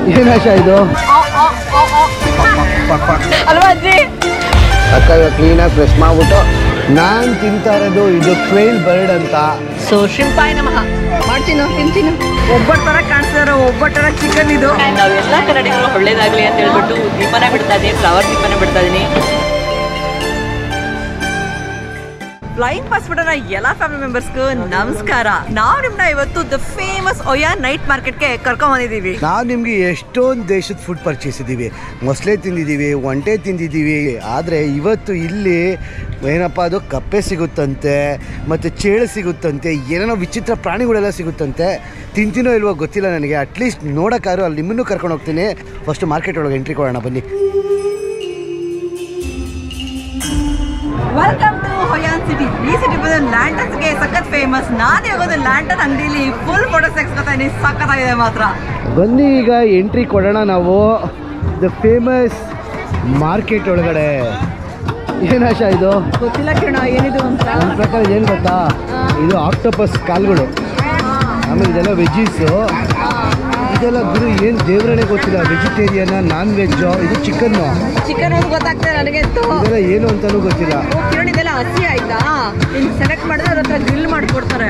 ಏನಾಶ ಇದು ಅಲ್ವಾ ಅಜ್ಜಿ ಅಕ್ಕ ಕ್ಲೀನಾಗಿ ಫ್ರೆಶ್ ಮಾಡ್ಬಿಟ್ಟು ನಾನು ತಿಂತಾ ಇರೋದು ಇದು ಕ್ವೇಲ್ ಬರ್ಡ್ ಅಂತ ಸೊ ಶಿಂಪಾಯಿ ನಮಃ ಮಾಡ್ತೀನೋ ತಿಂತೀನೋ ಒಬ್ಬಟ್ಟು ತರ ಕಾಣಿಸ್ತಾರ ಒಬ್ಬಟ್ಟರ ಚಿಕನ್ ಇದು ನಾವೆಲ್ಲ ಕನ್ನಡಿಗರು ಒಳ್ಳೇದಾಗ್ಲಿ ಅಂತ ಹೇಳ್ಬಿಟ್ಟು ದೀಪನ ಬಿಡ್ತಾ ಇದೀನಿ ಫ್ಲವರ್ ದೀಪನ ಬಿಡ್ತಾ ಇದೀನಿ ಫ್ಲೈಯಿಂಗ್ ಪಾಸ್ಪೋರ್ಟ್ ಎಲ್ಲ ಫ್ಯಾಮಿಲಿ ಮೆಂಬರ್ಸ್ಗೂ ನಮಸ್ಕಾರ ನಾವು ನಿಮ್ನ ಇವತ್ತು ದ ಫೇಮಸ್ ಒಯಾ ನೈಟ್ ಮಾರ್ಕೆಟ್ಗೆ ಕರ್ಕೊಂಡ್ ಬಂದಿದೀವಿ ನಾವು ನಿಮಗೆ ಎಷ್ಟೊಂದು ದೇಶದ ಫುಡ್ ಪರ್ಚೇಸಿದ್ದೀವಿ ಮೊಸಳೆ ತಿಂದಿದ್ದೀವಿ ಒಂಟೆ ತಿಂದಿದ್ದೀವಿ ಆದರೆ ಇವತ್ತು ಇಲ್ಲಿ ಏನಪ್ಪ ಅದು ಕಪ್ಪೆ ಸಿಗುತ್ತಂತೆ ಮತ್ತು ಚೇಳು ಸಿಗುತ್ತಂತೆ ಏನೇನೋ ವಿಚಿತ್ರ ಪ್ರಾಣಿಗಳೆಲ್ಲ ಸಿಗುತ್ತಂತೆ ತಿಂತೀನೋ ಇಲ್ವೋ ಗೊತ್ತಿಲ್ಲ ನನಗೆ ಅಟ್ಲೀಸ್ಟ್ ನೋಡೋಕ್ಕಾದ್ರು ಅಲ್ಲಿ ನಿಮ್ಮನ್ನು ಕರ್ಕೊಂಡು ಹೋಗ್ತೀನಿ ಫಸ್ಟ್ ಮಾರ್ಕೆಟ್ ಒಳಗೆ ಎಂಟ್ರಿ ಕೊಡೋಣ ಬನ್ನಿ ವೆಲ್ಕಮ್ ಟು ಹೊಯಾನ್ ಸಿಟಿ ಈ ಸಿಟಿ ಬಂದು ಲ್ಯಾಂಟನ್ಸ್ಗೆ ಸಖತ್ ಫೇಮಸ್ ನಾನು ಹೋಗೋದು ಲ್ಯಾಂಟನ್ ಅಂಗಡಿಲಿ ಫುಲ್ ಫೋಟೋಸ್ ತೆಗೆಸ್ಕೊತಾ ಇದೀನಿ ಸಖತ್ತಾಗಿದೆ ಮಾತ್ರ ಬನ್ನಿ ಈಗ ಎಂಟ್ರಿ ಕೊಡೋಣ ನಾವು ದ ಫೇಮಸ್ ಮಾರ್ಕೆಟ್ ಒಳಗಡೆ ಏನಾಶ ಇದು ಗೊತ್ತಿಲ್ಲ ಕಿರಣ ಏನಿದು ಅಂತ ನನ್ನ ಪ್ರಕಾರ ಏನು ಗೊತ್ತಾ ಇದು ಆಕ್ಟೋಪಸ್ ಕಾಲ್ಗಳು ಆಮೇಲೆ ಇದೆಲ್ಲ ವೆಜ್ಜೀಸು ಇದೆಲ್ಲ ಗುರು ಏನು ದೇವರೇ ಗೊತ್ತಿಲ್ಲ ವೆಜಿಟೇರಿಯನ್ ನಾನ್ ವೆಜ್ಜು ಇದು ಚಿಕನ್ನು ಚಿಕನ್ ಒಂದು ಗೊತ್ತಾಗ್ತದೆ ನನಗೆ ಇದೆಲ್ಲ ಏನು ಅಂತಲೂ ಗೊತ್ತಿಲ್ಲ ಕಿರಣ್ ಇದೆಲ್ಲ ಹಸಿ ಆಯ್ತಾ ಇನ್ ಸೆಲೆಕ್ಟ್ ಮಾಡಿದ್ರೆ ಅವ್ರ ಹತ್ರ ಗ್ರಿಲ್ ಮಾಡ್ಕೊಡ್ತಾರೆ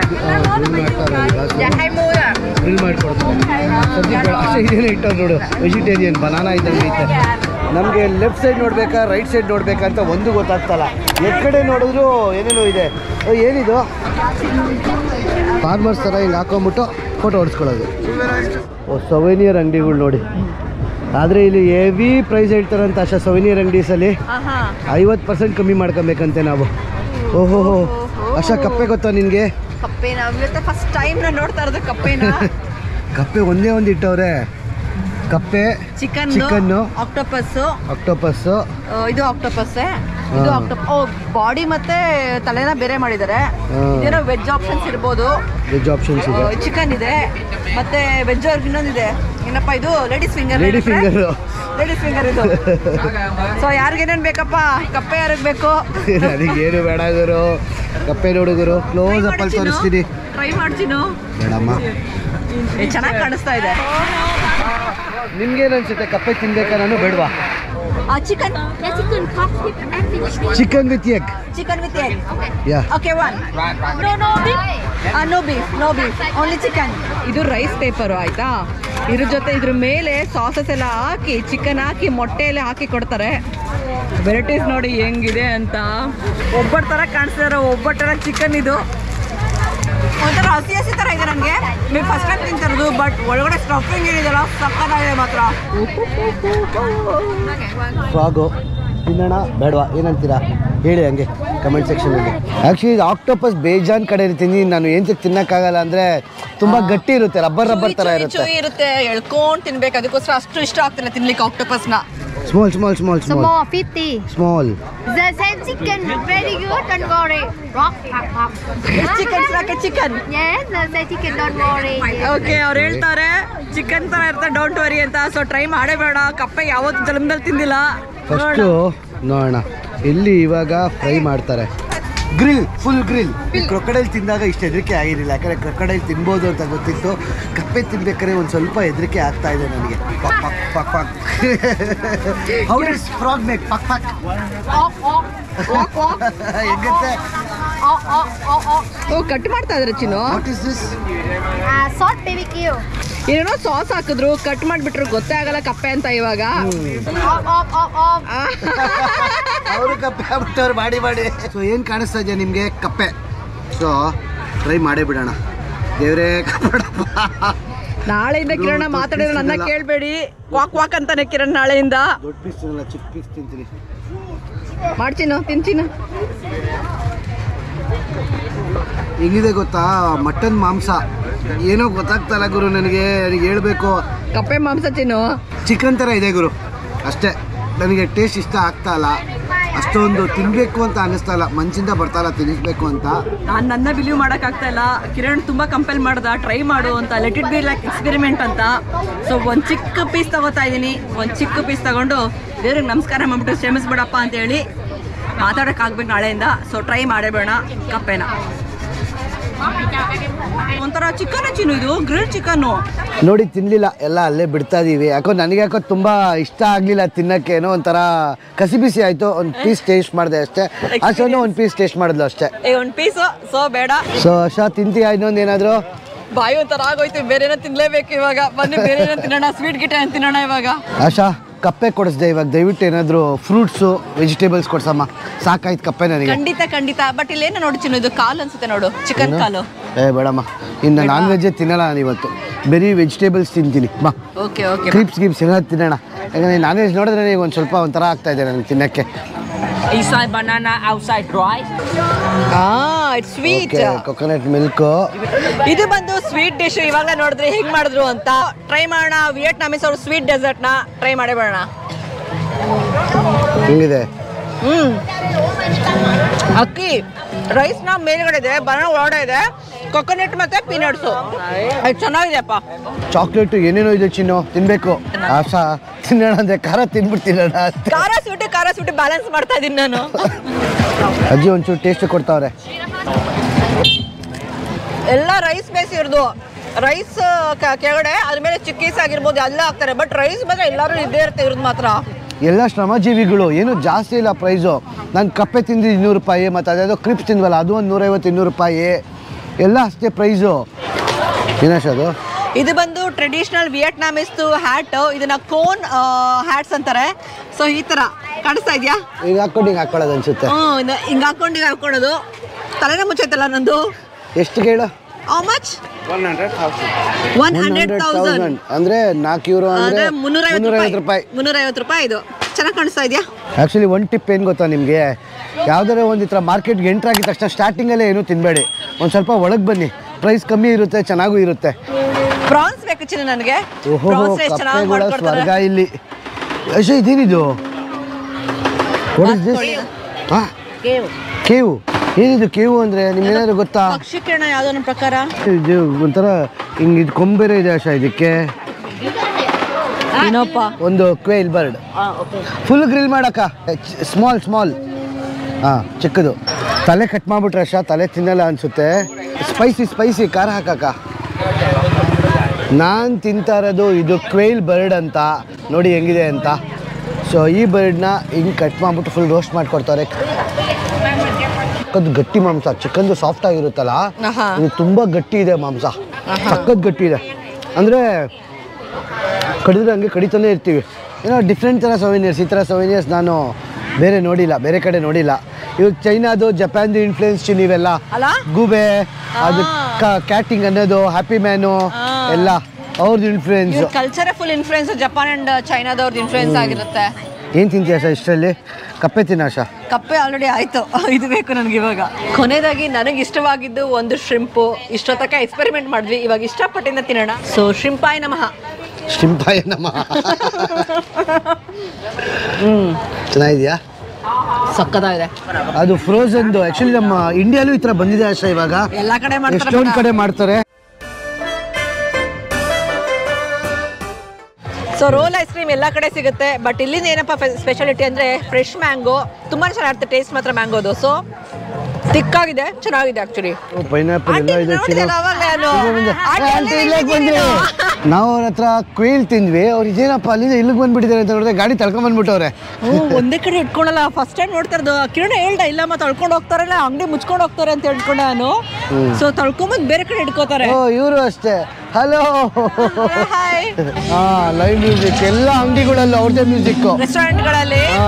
ಗ್ರಿಲ್ ಮಾಡಿಕೊಡ್ತಾರೆ ಸದ್ಯ ಅಷ್ಟೇ ಇದೇನೇ ಇಟ್ಟವ್ರು ನೋಡು ವೆಜಿಟೇರಿಯನ್ ಬನಾನಾ ಇದ್ದಂಗೆ ಐತೆ ನಮಗೆ ಲೆಫ್ಟ್ ಸೈಡ್ ನೋಡ್ಬೇಕಾ ರೈಟ್ ಸೈಡ್ ನೋಡ್ಬೇಕಾ ಅಂತ ಒಂದು ಗೊತ್ತಾಗ್ತಲ್ಲ ಎಡ್ ಕಡೆ ನೋಡಿದ್ರು ಏನೇನೋ ಇದೆ ಓ, ಏನಿದು ಫಾರ್ಮರ್ಸ್ ಥರ ಹಿಂಗೆ ಹಾಕೊಂಬಿಟ್ಟು ಫೋಟೋ ಹೊಡ್ಸ್ಕೊಳ್ಳೋದು ಓ ಸೊವೆನಿಯರ್ ಅಂಗಡಿಗಳು ನೋಡಿ ಆದರೆ ಇಲ್ಲಿ ಹೆವಿ ಪ್ರೈಸ್ ಹೇಳ್ತಾರಂತ ಅಷ್ಟೇ ಸೊವೆನಿಯರ್ ಅಂಗಡೀಸಲ್ಲಿ ಐವತ್ತು ಪರ್ಸೆಂಟ್ ಕಮ್ಮಿ ಮಾಡ್ಕೊಬೇಕಂತೆ ನಾವು ಓಹೋ ಅಷ್ಟ ಕಪ್ಪೆ ಗೊತ್ತಾ ನಿನಗೆ ಕಪ್ಪೆ ನಾವು ಇವತ್ತು ಫಸ್ಟ್ ಟೈಮ್ ನಾನು ನೋಡ್ತಾ ಇರೋದು ಕಪ್ಪೆನ ಕಪ್ಪೆ ಒಂದೇ ಒಂದು ಇಟ್ಟವ್ರೆ ಕಪ್ಪೆ ಚಿಕನ್ Chicken. ಆಕ್ಟೋಪಸ್ ಅಕ್ಟೋಪಸ್ ಇದು ಆಕ್ಟೋಪಸ್ ಇದು ಹಾ. ಆಕ್ಟೋಪ ಓ ಬಾಡಿ ಮತ್ತೆ ತಲೆನ ಬೇರೆ ಮಾಡಿದ್ದಾರೆ ಹಾ. ಇದೇನೋ ವೆಜ್ ಆಪ್ಷನ್ಸ್ ಇರ್ಬೋದು ವೆಜ್ ಆಪ್ಷನ್ಸ್ ಇದೆ ಚಿಕನ್ ಇದೆ ಮತ್ತೆ ವೆಜ್ ಅವ್ರಿಗೆ ಇನ್ನೊಂದಿದೆ ಏನಪ್ಪ ಇದು ladies finger lady finger ladies finger ಇದು ಸೊ ಯಾರಿಗೇನೇನ್ ಬೇಕಪ್ಪ ಕಪ್ಪೆ ಯಾರಿಗೆ ಬೇಕು ನನಗೇನು ಬೇಡ ಗುರು ಕಪ್ಪೆ ನೋಡುಗರು ಕ್ಲೋಸ್ ಅಪ್ ಅಲ್ಲಿ ತೋರಿಸ್ತೀನಿ ಟ್ರೈ ಮಾಡ್ತೀನು ಬೇಡಮ್ಮ ಚೆನ್ನಾಗಿ ಕಾಣಿಸ್ತಾ ಇದೆ ನಿಮ್ಗೇನು ಅನ್ಸುತ್ತೆ ಕಪ್ಪೆ ತಿನ್ಬೇಕಾ ನಾನು ಬೇಡವಾ chicken Yeah, chicken, cockpit, and fish. Chicken with egg chicken with egg yeah okay one No, no, beef. No beef no beef only chicken ಇದು ರೈಸ್ ಪೇಪರು ಆಯ್ತಾ ಇದ್ರ ಜೊತೆ ಇದ್ರ ಮೇಲೆ ಸಾಸಸ್ ಎಲ್ಲ ಹಾಕಿ ಚಿಕನ್ ಹಾಕಿ ಮೊಟ್ಟೆ ಎಲ್ಲ ಹಾಕಿ ಕೊಡ್ತಾರೆ ವೆರೈಟೀಸ್ ನೋಡಿ ಹೆಂಗಿದೆ ಅಂತ ಒಬ್ಬಟ್ಟು ಥರ ಕಾಣಿಸ್ತಾರೆ ಒಬ್ಬಟ್ಟರ ಚಿಕನ್ ಇದು ಒಂಥರ ಹಸಿ ಹಸಿ ಥರ ಇದೆ ನನಗೆ ನೀವು ಫಸ್ಟ್ ಟೈಮ್ ತಿಂತಿರೋದು ಬಟ್ ಒಳಗಡೆ ಸ್ಟಫಿಂಗ್ ಏನಿದೆಲ್ಲ ಸಕ್ಕತ್ತಾಗಿದೆ ಮಾತ್ರ ಫ್ರಾಗು ತಿನ್ನೋಣ ಬೇಡವಾ ಏನಂತೀರಾ ಹೇಳಿ ಹಂಗೆ ಕಮೆಂಟ್ ಸೆಕ್ಷನಲ್ಲಿ ಆ್ಯಕ್ಚುಲಿ ಇದು ಆಕ್ಟೋಪಸ್ ಬೇಜಾನ್ ಕಡೆ ಇರ್ತೀನಿ ನಾನು ಏನು ತಿನ್ನಕ್ಕಾಗಲ್ಲ ಅಂದರೆ ತುಂಬ ಗಟ್ಟಿ ಇರುತ್ತೆ ರಬ್ಬರ್ ರಬ್ಬರ್ ಥರ ಇರುತ್ತೆ ಚುಯಿ ಇರುತ್ತೆ ಎಳ್ಕೊಂಡು ತಿನ್ಬೇಕು ಅದಕ್ಕೋಸ್ಕರ ಅಷ್ಟು ಇಷ್ಟ ಆಗ್ತಿಲ್ಲ ತಿನ್ಲಿಕ್ಕೆ ಆಕ್ಟೋಪಸ್ನ small small small Some small more, 50. Small The same chicken, very good, don't worry. Rock, rock, rock. Chicken ಸಾಕೆ chicken Yes, the same chicken, don't worry. Yes. Okay ಅವ್ರು ಹೇಳ್ತಾರೆ ಚಿಕನ್ ತರ ಇರುತ್ತೆ ಡೋಂಟ್ ವರಿ ಅಂತ ಸೊ ಟ್ರೈ ಮಾಡೇ ಬೇಡ ಕಪ್ಪೆ ಯಾವತ್ತು ಜನ್ಮದಲ್ಲಿ ತಿಂದಿಲ್ಲ ಫಸ್ಟು ನೋಡೋಣ ಇಲ್ಲಿ ಇವಾಗ ಫ್ರೈ ಮಾಡ್ತಾರೆ ಗ್ರಿಲ್ ಫುಲ್ ಗ್ರಿಲ್ ಈ ಕ್ರೊಕಡೈಲ್ ತಿಂದಾಗ ಇಷ್ಟು ಹೆದರಿಕೆ ಆಗಿರಲಿಲ್ಲ ಯಾಕಂದರೆ ಕ್ರೊಕಡೈಲ್ ತಿನ್ಬೋದು ಅಂತ ಗೊತ್ತಿತ್ತು ಕಪ್ಪೆ ತಿನ್ಬೇಕಾದ್ರೆ ಒಂದು ಸ್ವಲ್ಪ ಹೆದರಿಕೆ ಆಗ್ತಾ ಇದೆ ನನಗೆ ಪಕ್ ಪಕ್ ಪಕ್ ಪಕ್ ಹೌ ಇಸ್ ಫ್ರಾಗ್ ಮೇಕ್ ಪಕ್ ಪಕ್ ಹೆಂಗತ್ತೆ ಓ ಕಟ್ ಮಾಡ್ತಾ ಇದ್ರೆ Chinnu what is this Uh, salt BBQ. ಏನೇನೋ ಸಾಸ್ ಹಾಕಿದ್ರು ಕಟ್ ಮಾಡ್ಬಿಟ್ರು ಗೊತ್ತೇ ಆಗಲ್ಲ ಕಪ್ಪೆ ಅಂತ ಇವಾಗ Off, off, off, off. ಅವರು ಕಪ್ಪೆ ಆಗ್ಬಿಟ್ಟವ್ರು ಮಾಡಿ ಮಾಡಿ ಸೊ ಏನು ಕಾಣಿಸ್ತಾ ಇದೆಯಾ ನಿಮಗೆ ಕಪ್ಪೆ ಸೊ ಟ್ರೈ ಮಾಡೇ ಬಿಡೋಣ ದೇವರೇ ಕಾಪಾಡಪ್ಪ ನಾಳೆಯಿಂದ ಕಿರಣ ಮಾತಾಡಿದ್ರೆ ನನ್ನ ಕೇಳಬೇಡಿ ವಾಕ್ ವಾಕ್ ಅಂತಾನೆ ಕಿರಣ್ ನಾಳೆಯಿಂದ ದೊಡ್ಡ ಪೀಸ್ ತಿನ್ನಲ್ಲ ಚಿಕ್ಕ ಪೀಸ್ ತಿಂತೀನಿ ಮಾಡ್ತೀನೋ ತಿಂತೀನು ಹೆಂಗಿದೆ ಗೊತ್ತಾ ಮಟನ್ ಮಾಂಸ ಏನೋ ಗೊತ್ತಾಗ್ತಲ್ಲ ಗುರು ನನಗೆ ನನಗೆ ಹೇಳ್ಬೇಕು ಕಪ್ಪೆ ಮಾಂಸ ತಿನ್ನು ಚಿಕನ್ ಥರ ಇದೆ ಗುರು ಅಷ್ಟೇ ನನಗೆ ಟೇಸ್ಟ್ ಇಷ್ಟ ಆಗ್ತಾ ಇಲ್ಲ ಅಷ್ಟೊಂದು ತಿನ್ನಬೇಕು ಅಂತ ಅನ್ನಿಸ್ತಾ ಇಲ್ಲ ಮನ್ಸಿಂದ ಬರ್ತಾ ಇಲ್ಲ ತಿನ್ನಿಸ್ಬೇಕು ಅಂತ ನಾನು ನನ್ನ ಬಿಲೀವ್ ಮಾಡಕ್ ಆಗ್ತಾ ಇಲ್ಲ ಕಿರಣ್ ತುಂಬಾ ಕಂಪೇಲ್ ಮಾಡ್ದ ಟ್ರೈ ಮಾಡು ಅಂತ let it be like experiment ಅಂತ ಸೊ ಒಂದ್ ಚಿಕ್ಕ ಪೀಸ್ ತಗೋತಾ ಇದೀನಿ ಒಂದ್ ಚಿಕ್ಕ ಪೀಸ್ ತಗೊಂಡು ದೇವ್ರಿಗೆ ನಮಸ್ಕಾರ ಮಾಡ್ಬಿಟ್ಟು ಶ್ರಮಿಸ್ಬಿಡಪ್ಪ ಅಂತ ಹೇಳಿ ಮಾತಾಡಕ್ ಆಗ್ಬೇಕು ನಾಳೆಯಿಂದ ಸೊ ಟ್ರೈ ಮಾಡೇಬೇಡ ಕಪ್ಪೆನ ಒಂಥರ ಚಿಕನ್ ಚಿನ್ನು ಇದು ಗ್ರಿಲ್ ಚಿಕನ್ನು ನೋಡಿ ತಿನ್ಲಿಲ್ಲ ಎಲ್ಲ ಅಲ್ಲೇ ಬಿಡ್ತಾ ಇದೀವಿ ಯಾಕೋ ನನಗೆ ಯಾಕೋ ತುಂಬ ಇಷ್ಟ ಆಗಲಿಲ್ಲ ತಿನ್ನಕ್ಕೆ ಏನೋ ಒಂಥರ ಕಸಿ ಬಿಸಿ ಆಯಿತು ಒಂದು ಪೀಸ್ ಟೇಸ್ಟ್ ಮಾಡಿದೆ ಅಷ್ಟೇ ಅಷ್ಟೊಂದು ಒಂದು ಪೀಸ್ ಟೇಸ್ಟ್ ಮಾಡಿದ್ಲು ಅಷ್ಟೇ ಏ ಒಂದು ಪೀಸು ಸೊ ಬೇಡ ಸೊ ಅಷ್ಟ ತಿಂತೀಯಾ ಇನ್ನೊಂದು ಏನಾದರೂ ಬಾಯಿ ಒಂಥರ ಆಗೋಯ್ತು ಬೇರೆ ಏನೋ ತಿನ್ಲೇಬೇಕು ಇವಾಗ ಬನ್ನಿ ಬೇರೆ ಏನೋ ತಿನ್ನೋಣ ಸ್ವೀಟ್ ಗಿಟ ಏನು ತಿನ್ನೋಣ ಇವಾಗ ಆಶಾ ಕಪ್ಪೆ ಕೊಡಿಸ್ದೆ ಇವಾಗ ದಯವಿಟ್ಟು ಏನಾದರೂ ಫ್ರೂಟ್ಸು ವೆಜಿಟೇಬಲ್ಸ್ ಕೊಡ್ಸಮ್ಮ ಸಾಕಾಯ್ತು ಕಪ್ಪೆ ನನಗೆ ಖಂಡಿತ ಖಂಡಿತ ಬಟ್ ಇಲ್ಲೇನೋ ನೋಡು ಚಿನ್ನು ಇದು ಕಾಲು ಅನ್ಸುತ್ತೆ ನೋಡು ಚಿಕನ್ ಕಾಲು ಏ ಬೇಡಮ್ಮ ಇನ್ನು ನಾನ್ ವೆಜ್ಜೇ ತಿನ್ನಲ್ಲ ನಾನು ಇವತ್ತು ಬರೀ ವೆಜಿಟೇಬಲ್ಸ್ ತಿಂತೀನಿ ಬಾ ಓಕೆ ಓಕೆ ಕ್ರಿಪ್ಸ್ ಗಿಪ್ಸ್ ಏನಾದ್ರು ತಿನ್ನೋಣ ಯಾಕಂದ್ರೆ ನಾನ್ ವೆಜ್ ನೋಡಿದ್ರೆ ಈಗ ಒಂದು ಸ್ವಲ್ಪ ಒಂಥರ ಆಗ್ತಾ ಇದೆ ನನಗೆ ತಿನ್ನಕ್ಕೆ Inside banana, outside dry. ಹಾ ಇಟ್ಸ್ ಸ್ವೀಟ್ ಕೊಕೊನಟ್ ಮಿಲ್ಕು ಇದು ಬಂದು ಸ್ವೀಟ್ ಡಿಶ್ ಇವಾಗಲೇ ನೋಡಿದ್ರೆ ಹೆಂಗ್ ಮಾಡಿದ್ರು ಅಂತ ಟ್ರೈ ಮಾಡೋಣ ವಿಯಟ್ನಾಮೀಸ್ ಅವ್ರ ಸ್ವೀಟ್ ಡೆಸರ್ಟ್ ನ ಟ್ರೈ ಮಾಡೇ ಬರೋಣ ಹಿಂಗಿದೆ ಹ್ಮ್ ಅಕ್ಕಿ ರೈಸ್ ನ ಮೇಲ್ಗಡೆ ಇದೆ ಬನಾನ ಒಳಗಡೆ ಇದೆ ಕೊಕೊನಟ್ ಮತ್ತೆ ಪೀನಟ್ಸು ಅದು ಚೆನ್ನಾಗಿದೆಯಪ್ಪ ಚಾಕ್ಲೇಟು ಏನೇನೋ ಇದೆ ಚಿನ್ನು ತಿನ್ಬೇಕು ಆಶಾ ತಿನ್ನೋಣ ಅಂದ್ರೆ ಖಾರ ತಿನ್ಬಿಟ್ಟು ತಿನ್ನೋಣ ಅಷ್ಟೇ ಖಾರ ಸ್ವೀಟ್ ಖಾರ ಸ್ವೀಟ್ ಬ್ಯಾಲೆನ್ಸ್ ಮಾಡ್ತಾ ಇದೀನಿ ನಾನು ಅಜ್ಜಿ ಒಂಚೂರು ಟೇಸ್ಟ್ ಕೊಡ್ತಾವ್ರೆ ಎಲ್ಲ ರೈಸ್ ಬೇಸ್ ಇರೋದು ರೈಸ್ ಕೆಳಗಡೆ ಅದ್ರ ಮೇಲೆ ಚಿಕ್ಕೀಸ್ ಆಗಿರ್ಬೋದು ಎಲ್ಲ ಹಾಕ್ತಾರೆ ಬಟ್ ರೈಸ್ ಬಗ್ಗೆ ಎಲ್ಲರೂ ಇದ್ದೇ ಇರುತ್ತೆ ಇರೋದು ಮಾತ್ರ ಎಲ್ಲ ಶ್ರಮಜೀವಿಗಳು ಏನು ಜಾಸ್ತಿ ಇಲ್ಲ ಪ್ರೈಸು ನಾನು ಕಪ್ಪೆ ತಿಂದಿದ್ದು ಇನ್ನೂರು ರೂಪಾಯಿ ಮತ್ತು ಅದ್ಯಾವುದೋ ಕ್ರಿಪ್ಸ್ ತಿಂದ್ವಲ್ಲ ಅದು ಒಂದು ನೂರೈವತ್ತು ಇನ್ನೂರು ರೂಪಾಯಿ ಎಲ್ಲ ಅಷ್ಟೇ ಪ್ರೈಸು ದಿನೇಶ್ ಅದು ಇದು ಬಂದು ಟ್ರೆಡಿಷನಲ್ ವಿಯಟ್ನಾಮಿಸ್ದು ಹ್ಯಾಟ್ ಇದನ್ನ ಕೋನ್ ಹ್ಯಾಟ್ಸ್ ಅಂತಾರೆ ಸೊ ಈ ತರ ಕಾಣಿಸ್ತಾ ಇದೆಯಾ ಈಗ ಹಾಕೊಂಡು ಹಿಂಗೆ ಹಾಕೊಳ್ಳೋದು ಅನ್ಸುತ್ತೆ ಹ್ಮ್ ಇದ- ಹಿಂಗ್ ಹಾಕೊಂಡು ಹಿಂಗ್ ಹಾಕೊಳ್ಳೋದು ತಲೆನೇ ಮುಚ್ಚೈತಲ್ಲ ನಂದು ಎಷ್ಟು ಕೇಳು how much one hundred hundred thousand thousand ಅಂದರೆ ನಾಲ್ಕು ಯೂರೋ ಅಂದ್ರೆ ಅಂದರೆ ಮುನ್ನೂರೈವತ್ತು ಮುನ್ನೂರೈವತ್ತು ರೂಪಾಯಿ ರೂಪಾಯಿ ಮುನ್ನೂರೈವತ್ತು ರೂಪಾಯಿ ಇದು ಚೆನ್ನಾಗಿ ಕಾಣಿಸ್ತಾ ಇದೆಯಾ ಆ್ಯಕ್ಚುಲಿ ಒಂದು ಟಿಪ್ ಏನು ಗೊತ್ತಾ ನಿಮಗೆ ಯಾವುದಾರ ಒಂದು ಈ ಥರ ಮಾರ್ಕೆಟ್ಗೆ ಎಂಟ್ರ್ ಆಗಿದ ತಕ್ಷಣ ಸ್ಟಾರ್ಟಿಂಗಲ್ಲೇ ಏನೂ ತಿನ್ನಬೇಡಿ ಒಂದು ಸ್ವಲ್ಪ ಒಳಗೆ ಬನ್ನಿ ಪ್ರೈಸ್ ಕಮ್ಮಿ ಇರುತ್ತೆ ಚೆನ್ನಾಗೂ ಇರುತ್ತೆ ಪ್ರಾನ್ಸ್ ಬೇಕು ಚಿನ್ನ ನನಗೆ ಓಹೋ ಪ್ರಾನ್ಸ್ ಎಷ್ಟು ಚೆನ್ನಾಗಿ ಕಪ್ಪೆಗಳ ಮಾಡ್ಕೊಡ್ತಾರೆ ಸ್ವರ್ಗ ಇಲ್ಲಿ ಅಯ್ಯೋ ಇದೇನಿದು What is this? ಆ, ಕೇವು ಏನಿದು ಕೇವು ಅಂದರೆ ನಿಮ್ಗೇನಾದ್ರು ಗೊತ್ತಾ ಪಕ್ಷಿ ಕಿರಣ ಯಾವ್ದೋ ನನ್ನ ಪ್ರಕಾರ ಇದು ಒಂಥರ ಹಿಂಗೆ ಇದು ಕೊಂಬೇರೆ ಇದೆ ಆಶಾ ಇದಕ್ಕೆ ಏನಪ್ಪ ಒಂದು ಕ್ವೇಲ್ ಬರ್ಡ್ ಫುಲ್ ಗ್ರಿಲ್ ಮಾಡಕ್ಕ ಸ್ಮಾಲ್ ಸ್ಮಾಲ್ ಹಾಂ ಚಿಕ್ಕದು ತಲೆ ಕಟ್ ಮಾಡ್ಬಿಟ್ರೆ ಅಷ್ಟ ತಲೆ ತಿನ್ನಲ್ಲ ಅನ್ಸುತ್ತೆ ಸ್ಪೈಸಿ ಸ್ಪೈಸಿ ಖಾರ ಹಾಕಕ್ಕ ನಾನು ತಿಂತಾ ಇರೋದು ಇದು ಕ್ವೇಲ್ ಬರ್ಡ್ ಅಂತ ನೋಡಿ ಹೆಂಗಿದೆ ಅಂತ ಸೊ ಈ ಬರ್ಡ್ನ ಹಿಂಗೆ ಕಟ್ ಮಾಡ್ಬಿಟ್ಟು ಫುಲ್ ರೋಸ್ಟ್ ಮಾಡ್ಕೊಡ್ತಾರೆ ಸಕ್ಕತ್ ಗಟ್ಟಿ ಮಾಂಸ ಚಿಕನ್ದು ಸಾಫ್ಟ್ ಆಗಿರುತ್ತಲ್ಲ ಆಹಾ. ಇದು ತುಂಬ ಗಟ್ಟಿ ಇದೆ ಮಾಂಸ ಸಖತ್ ಗಟ್ಟಿ ಇದೆ ಅಂದರೆ ಕಡಿದ್ರೆ ಹಂಗೆ ಕಡಿತಾನೆ ಇರ್ತೀವಿ ಏನೋ ಡಿಫ್ರೆಂಟ್ ಥರ ಸೊವಿನಿಯರ್ಸ್ ಈ ಥರ ಸೊವಿನಿಯರ್ಸ್ ನಾನು ಬೇರೆ ನೋಡಿಲ್ಲ ಬೇರೆ ಕಡೆ ನೋಡಿಲ್ಲ ಇವಾಗ ಚೈನಾದು ಜಪಾನ್ದು ಇನ್ಫ್ಲುಯೆನ್ಸ್ ನೀವೆಲ್ಲ ಅಲ್ಲ? ಗೂಬೆ ಅದು ಕ್ಯಾಟಿಂಗ್ ಅನ್ನೋದು ಹ್ಯಾಪಿ ಮ್ಯಾನು ಎಲ್ಲ ಅವ್ರದ್ದು ಇನ್ಫ್ಲುಯೆನ್ಸ್ ಇವ್ರ ಕಲ್ಚರೇ ಫುಲ್ ಇನ್ಫ್ಲೂಯೆನ್ಸ್ ಜಪಾನ್ ಅಂಡ್ ಚೈನಾದವ್ರದ್ದು ಇನ್ಫ್ಲೂಯೆನ್ಸ್ ಆಗಿರುತ್ತೆ ಏನು ತಿಂತೀಯ ಆಶಾ ಇಷ್ಟರಲ್ಲಿ ಕಪ್ಪೆ ತಿನ್ನ ಆಶಾ ಕಪ್ಪೆ ಆಲ್ರೆಡಿ ಆಯ್ತು ಇದು ಬೇಕು ನನಗೆ ಇವಾಗ ಕೊನೆಯದಾಗಿ ನನಗೆ ಇಷ್ಟವಾಗಿದ್ದು ಒಂದು ಶ್ರಿಂಪು ಇಷ್ಟೊತ್ತಕ ಎಕ್ಸ್ಪೆರಿಮೆಂಟ್ ಮಾಡಿದ್ವಿ ಇವಾಗ ಇಷ್ಟಪಟ್ಟಿಂದ ತಿನ್ನೋಣ ಸೊ ಶ್ರಿಂಪಾಯ್ ನಮಃ ಶಿಂಪಾಯ ನಮ್ಮ ಚೆನ್ನಾಗಿದೆಯಾ ಸಕ್ಕದಾಗಿದೆ ಅದು ಫ್ರೋಸನ್ದು ಆ್ಯಕ್ಚುಲಿ ನಮ್ಮ ಇಂಡಿಯಾಲೂ ಈ ಥರ ಬಂದಿದೆ ಆಶಾ ಇವಾಗ ಎಲ್ಲಾ ಕಡೆ ಮಾಡ್ತಾರೆ ಎಷ್ಟೊಂದು ಕಡೆ ಮಾಡ್ತಾರೆ ಸೊ ರೋಲ್ ಐಸ್ ಕ್ರೀಮ್ ಎಲ್ಲ ಕಡೆ ಸಿಗುತ್ತೆ ಬಟ್ ಇಲ್ಲಿಂದ ಏನಪ್ಪ ಸ್ಪೆಷಾಲಿಟಿ ಅಂದ್ರೆ ಫ್ರೆಶ್ ಮ್ಯಾಂಗೋ ತುಂಬಾ ಚೆನ್ನಾಗಿರುತ್ತೆ ಟೇಸ್ಟ್ ಮಾತ್ರ ಮ್ಯಾಂಗೋದು ಸೊ ತಿಕ್ಕಾಗಿದೆ ಚೆನ್ನಾಗಿದೆ ಆಕ್ಚುಲಿ ಪೈನಾಪಲ್ ಎಲ್ಲ ಇದೆ ಚಿನ್ನ ನಾವು ಅವ್ರ ಹತ್ರ ಕ್ವೇಲ್ ತಿಂದ್ವಿ ಅವ್ರು ಇದೇನಪ್ಪ ಅಲ್ಲಿಂದ ಇಲ್ಲಿಗೆ ಬಂದ್ಬಿಟ್ಟಿದ್ದಾರೆ ಅಂತ ನೋಡಿದ್ರೆ ಗಾಡಿ ತಳ್ಕೊಂಡ್ ಬಂದ್ಬಿಟ್ಟವ್ರೆ ಒಂದೇ ಕಡೆ ಇಟ್ಕೊಳಲ್ಲ ಫಸ್ಟ್ ಟೈಮ್ ನೋಡ್ತಾ ಇರೋದು ಕಿರಣ ಹೇಳ್ದ ಇಲ್ಲ ಮತ್ತೆ ತಳ್ಕೊಂಡು ಹೋಗ್ತಾರೆ ಇಲ್ಲ ಅಂಗಡಿ ಮುಚ್ಕೊಂಡು ಹೋಗ್ತಾರೆ ಅಂತ ಹೇಳ್ಕೊಂಡೆ ನಾನು ಸೊ ತಳ್ಕೊಂಬಂದು ಬೇರೆ ಕಡೆ ಇಟ್ಕೋತಾರೆ ಓ ಇವರು ಅಷ್ಟೇ ಹಲೋ ಹಾಯ್ ಹಾ ಲೈವ್ ಮ್ಯೂಸಿಕ್ ಎಲ್ಲ ಅಂಗಡಿಗಳಲ್ಲೂ ಅವ್ರದ್ದೇ ಮ್ಯೂಸಿಕ್ ರೆಸ್ಟೋರೆಂಟ್ಗಳಲ್ಲಿ ಹಾ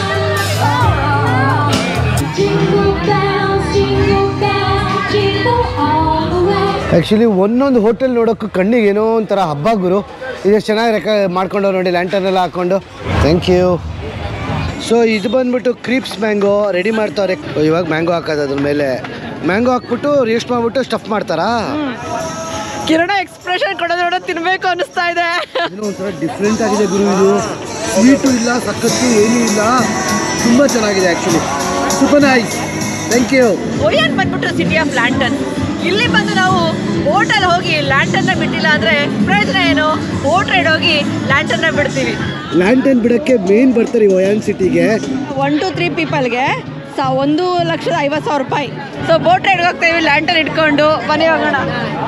Jingle bells, jingle bells, jingle all the way. Actually ಒಂದೊಂದು ಹೋಟೆಲ್ ನೋಡೋಕ್ಕೂ ಕಣ್ಣಿಗೆ ಏನೋ ಒಂಥರ ಹಬ್ಬ ಗುರು ಇದೆಷ್ಟು ಚೆನ್ನಾಗಿ ರೆಕ ಮಾಡ್ಕೊಂಡು ನೋಡಿ ಲ್ಯಾಂಟರ್ನ್ ಎಲ್ಲ ಹಾಕೊಂಡು ಥ್ಯಾಂಕ್ ಯು ಸೊ ಇದು ಬಂದ್ಬಿಟ್ಟು ಕ್ರೀಪ್ಸ್ ಮ್ಯಾಂಗೋ ರೆಡಿ ಮಾಡ್ತಾರೆ ಇವಾಗ ಮ್ಯಾಂಗೋ ಹಾಕೋದು ಅದ್ರ ಮೇಲೆ ಮ್ಯಾಂಗೋ ಹಾಕ್ಬಿಟ್ಟು ರೇಸ್ಟ್ ಮಾಡ್ಬಿಟ್ಟು ಸ್ಟಫ್ ಮಾಡ್ತಾರಾ ಕಿರಣ ಎಕ್ಸ್ಪ್ರೆಷನ್ ಕೊಡೋದು ನೋಡೋದು ತಿನ್ಬೇಕು ಅನಿಸ್ತಾ ಇದೆ ಏನೋ ಒಂಥರ ಡಿಫ್ರೆಂಟ್ ಆಗಿದೆ ಗುರು ಇದು ಸ್ವೀಟು ಇಲ್ಲ ಸಖತ್ತು ಏನೂ ಇಲ್ಲ ತುಂಬ ಚೆನ್ನಾಗಿದೆ actually super nice thank you Hoi An ಬಂದ್ಬಿಟ್ಟು ಸಿಟಿ ಆಫ್ ಲ್ಯಾಂಟನ್ ಇಲ್ಲಿ ಬಂದು ನಾವು ಹೋಟೆಲ್ ಹೋಗಿ ಲ್ಯಾಂಟನ್ನ ಬಿಟ್ಟಿಲ್ಲ ಅಂದ್ರೆ ಪ್ರಯೋಜನ ಏನು ಬೋಟ್ ರೈಡ್ ಹೋಗಿ ಲ್ಯಾಂಟನ್ನ ಬಿಡ್ತೀವಿ ಲ್ಯಾಂಟನ್ ಬಿಡೋಕ್ಕೆ ಮೇನ್ ಬರ್ತಾರೆ ಈ ಒಯಾನ್ ಸಿಟಿಗೆ ಒನ್ ಟು ತ್ರೀ ಪೀಪಲ್ಗೆ ಸಾ ಒಂದು ಲಕ್ಷದ ಐವತ್ತು ಸಾವಿರ ರೂಪಾಯಿ ಸೊ ಬೋಟ್ ರೈಡ್ಗೆ ಹೋಗ್ತೇವೆ ಲ್ಯಾಂಟರ್ ಇಟ್ಕೊಂಡು ಬನ್ನಿ ಹೋಗೋಣ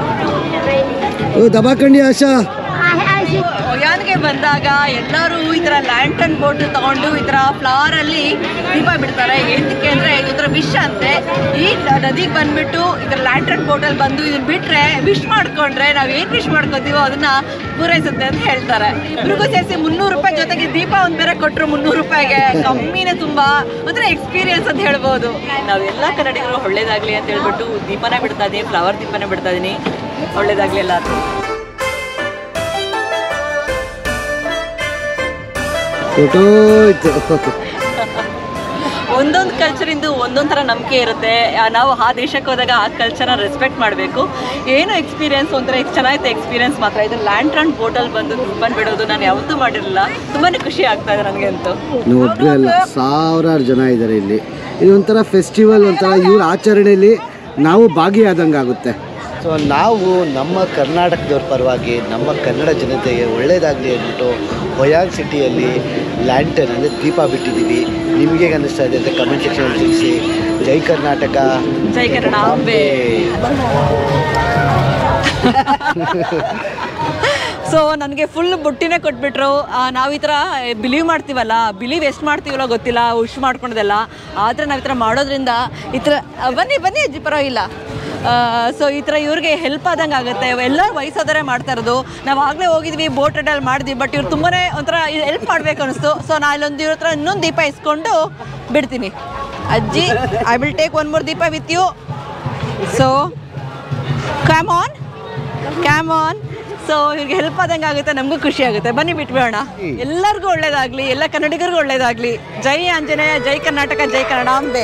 ದಬಾಕಂಡಿ ಆಶಾ ಒಯಾನ್ಗೆ ಬಂದಾಗ ಎಲ್ಲರೂ ಈ ಥರ ಲ್ಯಾಂಟನ್ ಬೋಟ್ ತಗೊಂಡು ಈ ಥರ ಫ್ಲವರ್ ಅಲ್ಲಿ ದೀಪ ಬಿಡ್ತಾರೆ ಏನಕ್ಕೆ ಅಂದ್ರೆ ಇದರ ವಿಶ್ ಅಂತೆ ಈ ನದಿಗೆ ಬಂದ್ಬಿಟ್ಟು ಈ ಥರ ಲ್ಯಾಂಟನ್ ಬೋಟಲ್ಲಿ ಬಂದು ಇದನ್ನ ಬಿಟ್ರೆ ವಿಶ್ ಮಾಡ್ಕೊಂಡ್ರೆ ನಾವು ಏನು ವಿಶ್ ಮಾಡ್ಕೊತೀವೋ ಅದನ್ನ ಪೂರೈಸುತ್ತೆ ಅಂತ ಹೇಳ್ತಾರೆ ಇಬ್ರಿಗೂ ಸೇರಿಸಿ ಮುನ್ನೂರು ರೂಪಾಯಿ ಜೊತೆಗೆ ದೀಪ ಒಂದ್ ಬೇರೆ ಕೊಟ್ಟರು ಮುನ್ನೂರು ರೂಪಾಯಿಗೆ ಕಮ್ಮಿನೇ ತುಂಬಾ ಒಂಥರ ಎಕ್ಸ್ಪೀರಿಯನ್ಸ್ ಅಂತ ಹೇಳ್ಬೋದು ನಾವೆಲ್ಲ ಕನ್ನಡಿಗರು ಒಳ್ಳೇದಾಗ್ಲಿ ಅಂತ ಹೇಳ್ಬಿಟ್ಟು ದೀಪನೇ ಬಿಡ್ತಾ ಇದೀನಿ ಫ್ಲವರ್ ದೀಪನೇ ಬಿಡ್ತಾ ಇದೀನಿ ಒಳ್ಳೇದಾಗ್ಲಿ ಎಲ್ಲರೂ ಹೊರ್ಟೋಯ್ತು ಒಂದೊಂದು ಕಲ್ಚರಿಂದು ಒಂದೊಂದು ಥರ ನಂಬಿಕೆ ಇರುತ್ತೆ ಆ, ನಾವು ಆ ದೇಶಕ್ಕೆ ಹೋದಾಗ ಆ ಕಲ್ಚರ್ನ ರೆಸ್ಪೆಕ್ಟ್ ಮಾಡಬೇಕು ಏನು ಎಕ್ಸ್ಪೀರಿಯನ್ಸ್ ಒಂಥರ ಚೆನ್ನಾಗಿತ್ತು ಎಕ್ಸ್ಪೀರಿಯನ್ಸ್ ಮಾತ್ರ ಇದು ಲ್ಯಾಂಟ್ರನ್ ಬೋಟಲ್ಲಿ ಬಂದು ದುಬ್ಬನ್ ಬಿಡೋದು ನಾನು ಯಾವತ್ತೂ ಮಾಡಿರಲಿಲ್ಲ ತುಂಬಾ ಖುಷಿ ಆಗ್ತಾ ಇದೆ ನನಗೆ ಅಂತೂ ನೀವು ಒಬ್ಬರೇ ಅಲ್ಲ ಸಾವಿರಾರು ಜನ ಇದ್ದಾರೆ ಇಲ್ಲಿ ಇದು ಒಂಥರ ಫೆಸ್ಟಿವಲ್ ಒಂಥರ ಇವ್ರ ಆಚರಣೆಯಲ್ಲಿ ನಾವು ಭಾಗಿಯಾದಂಗೆ ಆಗುತ್ತೆ ಸೊ ನಾವು ನಮ್ಮ ಕರ್ನಾಟಕದವ್ರ ಪರವಾಗಿ ನಮ್ಮ ಕನ್ನಡ ಜನತೆಗೆ ಒಳ್ಳೇದಾಗಲಿ ಅಂದ್ಬಿಟ್ಟು ಹೊಯಾಗ್ ಸಿಟಿಯಲ್ಲಿ ಲ್ಯಾಂಟನ್ ಅಂದರೆ ದೀಪ ಬಿಟ್ಟಿದ್ದೀವಿ ನಿಮಗೆ ಹೇಗೆ ಅನ್ನಿಸ್ತಾ ಇದೆ ಅಂತ ಕಮೆಂಟ್ ಸೆಕ್ಷನಲ್ಲಿ ತಿಳಿಸಿ ಜೈ ಕರ್ನಾಟಕ ಜೈ ಕನ್ನಡ ಅಂಬೆ ಸೊ ನನಗೆ ಫುಲ್ ಬುಟ್ಟಿನೇ ಕೊಟ್ಬಿಟ್ರು ಆ, ನಾವು ಈ ಥರ ಬಿಲೀವ್ ಮಾಡ್ತೀವಲ್ಲ ಬಿಲೀವ್ ಎಷ್ಟು ಮಾಡ್ತೀವಲ್ಲ ಗೊತ್ತಿಲ್ಲ ಉಶ್ ಮಾಡ್ಕೊಳೋದೆಲ್ಲ ಆದರೆ ನಾವು ಈ ಥರ ಮಾಡೋದ್ರಿಂದ ಈ ಥರ ಆ, ಬನ್ನಿ ಬನ್ನಿ ಅಜ್ಜಿ ಪರವಾಗಿಲ್ಲ ಸೊ ಈ ಥರ ಇವ್ರಿಗೆ ಹೆಲ್ಪ್ ಆದಂಗೆ ಆಗುತ್ತೆ ಎಲ್ಲ ವಯಸ್ಸಾದರೆ ಮಾಡ್ತಾ ಇರೋದು ನಾವು ಆಗಲೇ ಹೋಗಿದ್ವಿ ಬೋಟ್ ರೈಡಲ್ಲಿ ಮಾಡಿದ್ವಿ ಬಟ್ ಇವ್ರು ತುಂಬಾ ಒಂಥರ ಹೆಲ್ಪ್ ಮಾಡಬೇಕು ಅನಿಸ್ತು ಸೊ ನಾ ಇಲ್ಲೊಂದು ಇವ್ರ ಹತ್ರ ಇನ್ನೊಂದು ದೀಪ ಇಸ್ಕೊಂಡು ಬಿಡ್ತೀನಿ ಅಜ್ಜಿ I will take one more Deepa with you so cam on cam on so ಇವ್ರಿಗೆ ಹೆಲ್ಪ್ ಆದಂಗೆ ಆಗುತ್ತೆ ನಮಗೂ ಖುಷಿ ಆಗುತ್ತೆ ಬನ್ನಿ ಬಿಟ್ಬಿಡೋಣ ಎಲ್ಲರಿಗೂ ಒಳ್ಳೇದಾಗ್ಲಿ ಎಲ್ಲ ಕನ್ನಡಿಗರಿಗೂ ಒಳ್ಳೇದಾಗ್ಲಿ ಜೈ ಆಂಜನೇಯ ಜೈ ಕರ್ನಾಟಕ ಜೈ ಕನ್ನಡಾಂಬೆ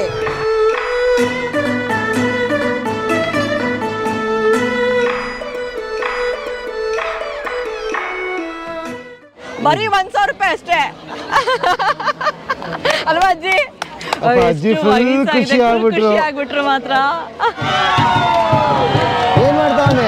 ಬರೀ ಒಂದ್ ಸಾವಿರ ರೂಪಾಯಿ ಅಷ್ಟೇ ಅಲ್ವಾ ಅಜ್ಜಿ ಅಪ್ಪ, ಅಜ್ಜಿ ಎಷ್ಟು full ವಯಸ್ಸಾಗಿದೆ, ಖುಷಿ full ಆಗ್ಬಿಟ್ರು. ಖುಷಿ ಆಗ್ಬಿಟ್ರು ಮಾತ್ರ ಏನು ಮಾಡ್ತಾವನೆ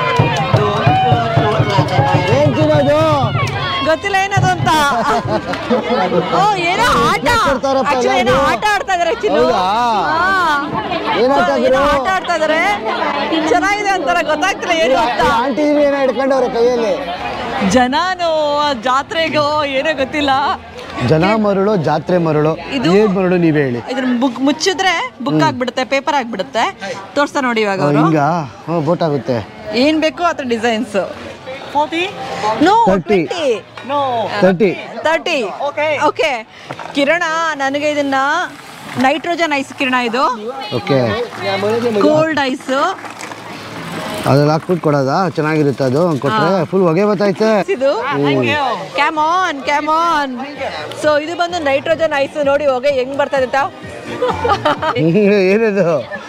ಏನು ತಿನ್ನೋದು ಗೊತ್ತಿಲ್ಲ ಏನದು ಅಂತ ಓ ಏನೋ ಆಟ ಕೊಡ್ತಾರಪ್ಪ Actually ಏನೋ ಎಲ್ಲಾರ್ಗೂ. ಆಟ ಆಡ್ತಾ ಇದಾರೆ ಚಿನ್ನು ಹೌದಾ? ಹಾ. ಏನ್ So, ಆಡ್ತಾ ಏನೋ ಇದ್ರು? ಆಟ ಆಡ್ತಾ ಇದಾರೆ ಚೆನ್ನಾಗಿದೆ ಅಂತಾರ ಗೊತ್ತಾಗ್ತಿಲ್ಲ ಏನು ಅಂತ ಆಂಟಿ ಏನೋ ಹಿಡ್ಕೊಂಡವ್ರೆ ಕೈಯಲ್ಲಿ ಜನನೋ ಜಾತ್ರೆಗೋ ಏನೋ ಗೊತ್ತಿಲ್ಲ ಜನ ಮರಳು ಜಾತ್ರೆ ಮರಳು ಇದು- ಏನ್ ಮರಳು ನೀವೇ ಹೇಳಿ ಇದ್ರ ಬುಕ್ ಮುಚ್ಚಿದ್ರೆ ಬುಕ್ ಆಗ್ಬಿಡುತ್ತೆ ಪೇಪರ್ ಆಗ್ಬಿಡುತ್ತೆ ತೋರ್ಸ್ತಾ ನೋಡಿ ಇವಾಗ ಓ, ಅವರು ಹಿಂಗ ಹ್ಞೂ ಬೋಟ್ ಆಗುತ್ತೆ ಏನ್ ಬೇಕು ಅದ್ರ designs no Thirty. Twenty thirty thirty okay ಕಿರಣ ನನಗೆ ಇದನ್ನ ನೈಟ್ರೋಜನ್ ಐಸ್ ಕಿರಣ ಇದು ಓಕೆ ಕೋಲ್ಡ್ ಐಸ್ ಅದ್ರಲ್ಲಿ ಹಾಕ್ಬಿಟ್ಟು ಕೊಡೋದಾ ಚೆನ್ನಾಗಿರುತ್ತೆ ಅದು ಕೊಟ್ರೆ ಫುಲ್ ಹೊಗೆ ಬತ್ತೈತೆ ಇದು cam on cam on so ಇದು ಬಂದು ನೈಟ್ರೋಜನ್ ಐಸ್ ನೋಡಿ ಹೋಗಿ ಹೆಂಗ್ ಬರ್ತಾ ಇದೆ ಅಂತ ಏನಿದು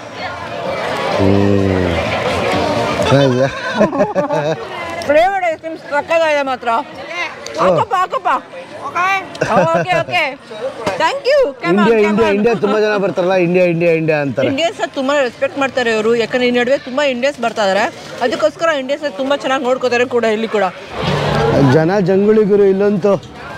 ಫ್ಲೇವರ್ಡ್ ಐಸ್ ಕ್ರೀಮ್ ಸಕ್ಕತ್ತಾಗಿದೆ ಮಾತ್ರ ಹಾಕಪ್ಪ ಹಾಕಪ್ಪ okay okay thank you India India India ತುಂಬಾ ಜನ ಬರ್ತಾರಲ್ಲ ಇಂಡಿಯಾ ಇಂಡಿಯಾ ಇಂಡಿಯಾ ಅಂತಾರೆ ಇಂಡಿಯನ್ಸ್ ತುಂಬಾ ರೆಸ್ಪೆಕ್ಟ್ ಮಾಡ್ತಾರೆ ಇವರು ಯಾಕಂದ್ರೆ ಈ ನಡುವೆ ತುಂಬಾ ಇಂಡಿಯನ್ಸ್ ಬರ್ತಾ ಇದಾರೆ ಅದಕ್ಕೋಸ್ಕರ ಇಂಡಿಯನ್ಸ್ ತುಂಬಾ ಚೆನ್ನಾಗಿ ನೋಡ್ಕೋತಾರೆ ಕೂಡ ಇಲ್ಲಿ ಕೂಡ ಜನ ಜಂಗುಳಿಗರು ಇಲ್ಲಂತೂ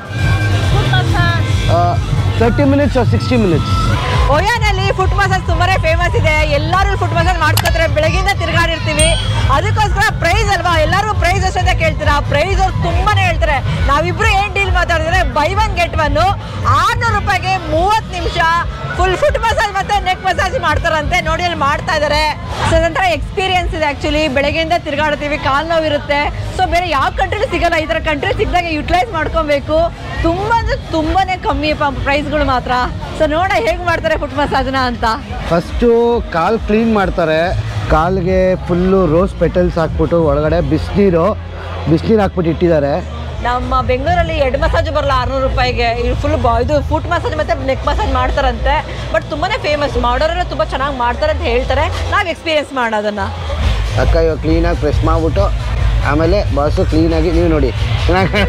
ತರ್ಟಿ ಮಿನಿಟ್ಸ್ ಸಿಕ್ಸ್ಟಿ ಮಿನಿಟ್ಸ್ ಓಯಾನಲ್ಲಿ ಫುಟ್ ಮಸಾಜ್ ತುಂಬಾನೇ ಫೇಮಸ್ ಇದೆ ಎಲ್ಲರೂ ಫುಟ್ ಮಸಾಜ್ ಮಾಡ್ಕೋತಾರೆ ಬೆಳಗಿಂದ ತಿರ್ಗಾಡಿರ್ತೀವಿ ಅದಕ್ಕೋಸ್ಕರ ಪ್ರೈಸ್ ಅಲ್ವಾ ಎಲ್ಲರೂ ಪ್ರೈಸ್ ಎಷ್ಟು ಅಂತ ಕೇಳ್ತೀರಾ ಪ್ರೈಸ್ ಅವ್ರು ತುಂಬಾನೇ ಹೇಳ್ತಾರೆ ನಾವಿಬ್ರು ಏನ್ ಡೀಲ್ ಮಾತಾಡಿದ್ರೆ ಬೈ ಒನ್ ಗೆಟ್ ಒನ್ ಆರ್ನೂರು ರೂಪಾಯಿಗೆ ಮೂವತ್ತು ನಿಮಿಷ ಫುಲ್ ಫುಟ್ ಮಸಾಜ್ ಮತ್ತೆ ನೆಕ್ ಮಸಾಜ್ ಮಾಡ್ತಾರಂತೆ ನೋಡಿ ಅಲ್ಲಿ ಮಾಡ್ತಾ ಇದ್ದಾರೆ ಸೊ ನಂತರ ಎಕ್ಸ್ಪೀರಿಯನ್ಸ್ ಇದೆ ಆಕ್ಚುಲಿ ಬೆಳಗ್ಗೆಯಿಂದ ತಿರ್ಗಾಡ್ತೀವಿ ಕಾಲ್ ನೋವು ಇರುತ್ತೆ ಸೊ ಬೇರೆ ಯಾವ ಕಂಟ್ರಿಲಿ ಸಿಗಲ್ಲ ಈ ಥರ ಕಂಟ್ರಿ ಸಿಕ್ಕಿದಾಗ ಯುಟಿಲೈಸ್ ಮಾಡ್ಕೊಬೇಕು ತುಂಬ ಅಂದ್ರೆ ತುಂಬಾನೇ ಕಮ್ಮಿ ಪ್ರೈಸ್ಗಳು ಮಾತ್ರ ಸೊ ನೋಡ ಹೇಗೆ ಮಾಡ್ತಾರೆ ಫುಟ್ ಮಸಾಜ್ನ ಅಂತ ಫಸ್ಟು ಕಾಲ್ ಕ್ಲೀನ್ ಮಾಡ್ತಾರೆ ಕಾಲ್ಗೆ ಫುಲ್ಲು ರೋಸ್ ಪೆಟಲ್ಸ್ ಹಾಕ್ಬಿಟ್ಟು ಒಳಗಡೆ ಬಿಸಿನೀರು ಬಿಸಿನೀರು ಹಾಕ್ಬಿಟ್ಟು ಇಟ್ಟಿದ್ದಾರೆ ನಮ್ಮ ಬೆಂಗಳೂರಲ್ಲಿ ಎಡ್ ಮಸಾಜ್ ಬರಲ್ಲ ಆರ್ನೂರು ರೂಪಾಯಿಗೆ ಫುಲ್ ಇದು ಫುಟ್ ಮಸಾಜ್ ಮತ್ತೆ ನೆಕ್ ಮಸಾಜ್ ಮಾಡ್ತಾರಂತೆ ಬಟ್ ತುಂಬಾನೇ ಫೇಮಸ್ ಮಾಡೋರೆಲ್ಲ ತುಂಬ ಚೆನ್ನಾಗಿ ಮಾಡ್ತಾರೆ ಅಂತ ಹೇಳ್ತಾರೆ ನಾವು ಎಕ್ಸ್ಪೀರಿಯನ್ಸ್ ಮಾಡೋದನ್ನ ಅಕ್ಕ ಇವಾಗ ಕ್ಲೀನಾಗಿ ಪ್ರೆಸ್ ಮಾಡಿಬಿಟ್ಟು ಆಮೇಲೆ ಬಾಸು ಕ್ಲೀನಾಗಿ ನೀವು ನೋಡಿ ಚೆನ್ನಾಗಿ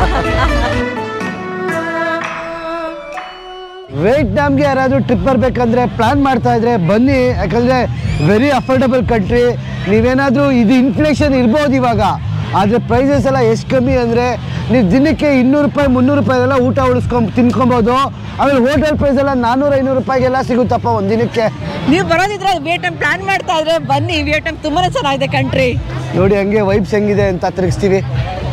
ವಿಯೆಟ್ನಾಮ್ಗೆ ಯಾರಾದರೂ ಟ್ರಿಪ್ ಬರಬೇಕಂದ್ರೆ ಪ್ಲ್ಯಾನ್ ಮಾಡ್ತಾ ಇದ್ರೆ ಬನ್ನಿ ಯಾಕಂದರೆ ವೆರಿ ಅಫೋರ್ಡಬಲ್ ಕಂಟ್ರಿ ನೀವೇನಾದರೂ ಇದು ಇನ್ಫ್ಲೇಷನ್ ಇರ್ಬೋದು ಇವಾಗ ಆದರೆ ಪ್ರೈಸಸ್ ಎಲ್ಲ ಎಷ್ಟು ಕಮ್ಮಿ ಅಂದರೆ ನೀವು ದಿನಕ್ಕೆ ಇನ್ನೂರು ರೂಪಾಯಿ ಮುನ್ನೂರು ರೂಪಾಯಿಗೆಲ್ಲ ಊಟ ಉಳಿಸ್ಕೊಂಡು ತಿನ್ಕೊಬೋದು ಆಮೇಲೆ ಹೋಟೆಲ್ ಪ್ರೈಸ್ ಎಲ್ಲ ನಾನ್ನೂರು ಐನೂರು ರೂಪಾಯಿಗೆಲ್ಲ ಸಿಗುತ್ತಪ್ಪ ಒಂದು ದಿನಕ್ಕೆ ನೀವು ಬರೋದಿದ್ರೆ ವಿಯಟ್ನಾಂ ಪ್ಲಾನ್ ಮಾಡ್ತಾ ಇದ್ರೆ ಬನ್ನಿ ವಿಯಟ್ನಾಂ ತುಂಬಾನೇ ಚೆನ್ನಾಗಿದೆ ಕಂಟ್ರಿ ನೋಡಿ ಹಂಗೆ ವೈಬ್ಸ್ ಹೆಂಗಿದೆ ಅಂತ ತಿರುಗಿಸ್ತೀವಿ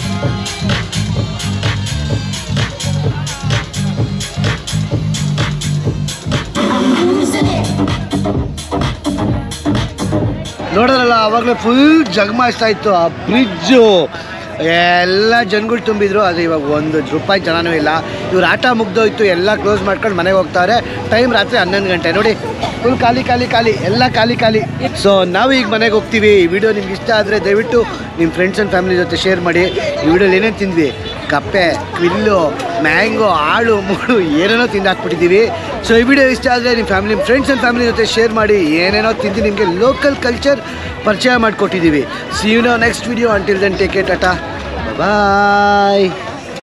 ನೋಡೋದಲ್ಲ ಆವಾಗಲೇ ಫುಲ್ ಜಗಮಾಯಿಸ್ತಾ ಇತ್ತು ಆ ಬ್ರಿಡ್ಜು ಎಲ್ಲ ಜನಗಳು ತುಂಬಿದ್ರು ಅದು ಇವಾಗ ಒಂದು ರೂಪಾಯಿ ಜನನೂ ಇಲ್ಲ ಇವ್ರು ಆಟ ಮುಗ್ದೋಯ್ತು ಎಲ್ಲ ಕ್ಲೋಸ್ ಮಾಡ್ಕೊಂಡು ಮನೆಗೆ ಹೋಗ್ತಾರೆ ಟೈಮ್ ರಾತ್ರಿ ಹನ್ನೊಂದು ಗಂಟೆ ನೋಡಿ ಫುಲ್ ಖಾಲಿ ಖಾಲಿ ಖಾಲಿ ಎಲ್ಲ ಖಾಲಿ ಖಾಲಿ ಸೊ ನಾವು ಈಗ ಮನೆಗೆ ಹೋಗ್ತೀವಿ ಈ ವಿಡಿಯೋ ನಿಮ್ಗೆ ಇಷ್ಟ ಆದರೆ ದಯವಿಟ್ಟು ನಿಮ್ಮ ಫ್ರೆಂಡ್ಸ್ ಆ್ಯಂಡ್ ಫ್ಯಾಮಿಲಿ ಜೊತೆ ಶೇರ್ ಮಾಡಿ ಈ ವಿಡಿಯೋಲಿ ಏನೇನು ತಿಂದ್ವಿ ಕಪ್ಪೆ ಕ್ವಿಲ್ಲು ಮ್ಯಾಂಗೋ ಆಳು ಮೂಳು ಏನೇನೋ ತಿಂದು ಹಾಕ್ಬಿಟ್ಟಿದ್ದೀವಿ ಸೊ ಈ ವಿಡಿಯೋ ಇಷ್ಟ ಆದರೆ ನಿಮ್ಮ ಫ್ಯಾಮಿಲಿ ಫ್ರೆಂಡ್ಸ್ ಆ್ಯಂಡ್ ಫ್ಯಾಮಿಲಿ ಜೊತೆ ಶೇರ್ ಮಾಡಿ ಏನೇನೋ ತಿಂದು ನಿಮಗೆ ಲೋಕಲ್ ಕಲ್ಚರ್ ಪರಿಚಯ ಮಾಡಿಕೊಟ್ಟಿದ್ದೀವಿ see you no next video until then take care tata bye